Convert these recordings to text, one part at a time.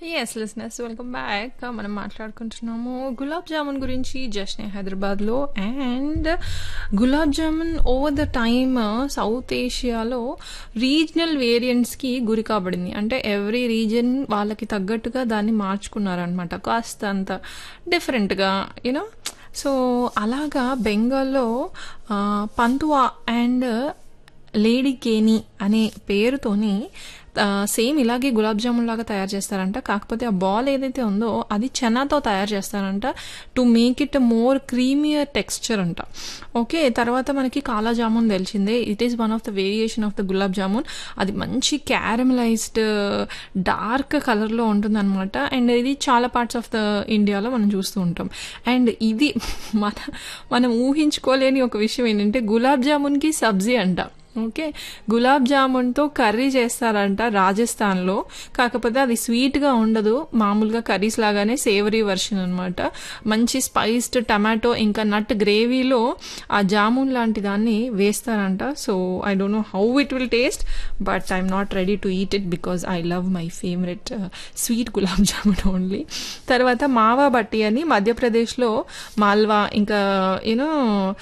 yes లిస్నెస్ welcome back మనం మాట్లాడుకుంటున్నాము గులాబ్ జామున్ గురించి just హైదరాబాద్లో and gulab jamun over the time south ఏషియాలో రీజనల్ వేరియంట్స్కి గురి కాబడింది అంటే ఎవ్రీ రీజన్ వాళ్ళకి తగ్గట్టుగా దాన్ని మార్చుకున్నారనమాట కాస్త అంత డిఫరెంట్గా యూనో సో అలాగా బెంగాల్లో పంతువా అండ్ లేడీ కేని అనే పేరుతోని సేమ్ ఇలాగే గులాబ్ జామున్ లాగా తయారు చేస్తారంట కాకపోతే ఆ బాల్ ఏదైతే ఉందో అది చెనాతో తయారు చేస్తారంట to make it more creamier texture అంట ఓకే తర్వాత మనకి కాలా జామున్ తెలిసిందే it is one of the variation of the gulab jamun అది మంచి క్యారమలైజ్డ్ డార్క్ కలర్లో ఉంటుందన్నమాట అండ్ ఇది చాలా పార్ట్స్ ఆఫ్ ద ఇండియాలో మనం చూస్తూ ఉంటాం అండ్ ఇది మన మనం ఊహించుకోలేని ఒక విషయం ఏంటంటే గులాబ్ జామున్కి సబ్జీ అంట ఓకే గులాబ్ జామున్తో కర్రీ చేస్తారంట రాజస్థాన్లో కాకపోతే అది స్వీట్గా ఉండదు మామూలుగా కర్రీస్ లాగానే సేవరీ వర్షన్ అనమాట మంచి స్పైస్డ్ టమాటో ఇంకా నట్ గ్రేవీలో ఆ జామున్ లాంటి దాన్ని వేస్తారంట so I don't know how it will taste but I'm not ready to eat it because I love my favourite sweet gulab jamun only తర్వాత మావా బట్టి అని మధ్యప్రదేశ్లో మాల్వా ఇంకా యూనో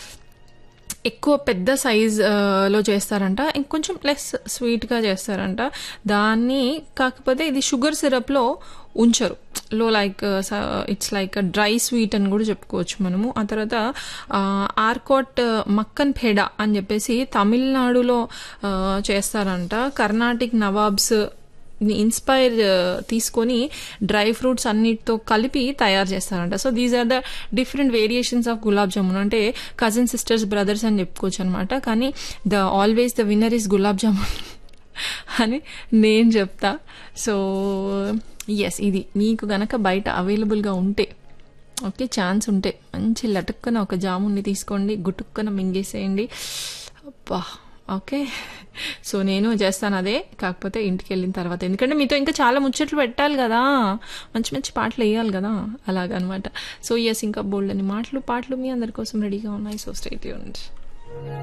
ఎక్కువ పెద్ద సైజ్లో చేస్తారంట ఇంకొంచెం లెస్ స్వీట్గా చేస్తారంట దాన్ని కాకపోతే ఇది షుగర్ సిరప్లో ఉంచరు లో like it's like dry sweet అని కూడా చెప్పుకోవచ్చు మనము ఆ తర్వాత ఆర్కోట్ మక్కన్ పేడ అని చెప్పేసి తమిళనాడులో చేస్తారంట కర్ణాటిక్ నవాబ్స్ ఇన్స్పైర్ తీసుకొని డ్రై ఫ్రూట్స్ అన్నిటితో కలిపి తయారు చేస్తారంట so these are the different variations of gulab jamun అంటే కజిన్ సిస్టర్స్ బ్రదర్స్ అని చెప్పుకోవచ్చు అనమాట కానీ the always the winner is gulab jamun అని నేను చెప్తా సో ఎస్ ఇది మీకు గనక బయట అవైలబుల్గా ఉంటే ఓకే ఛాన్స్ ఉంటే మంచి లటుక్కన ఒక జామున్ని తీసుకోండి గుటుక్కన మింగేసేయండి అబ్బా ఓకే సో నేను చేస్తాను అదే కాకపోతే ఇంటికి వెళ్ళిన తర్వాత ఎందుకంటే మీతో ఇంకా చాలా ముచ్చట్లు పెట్టాలి కదా మంచి మంచి పాటలు వేయాలి కదా అలాగనమాట సో ఎస్ ఇంకా బోల్డ్ అని మాటలు పాటలు మీ అందరి కోసం రెడీగా ఉన్నాయి సో స్టేట్ యూనిట్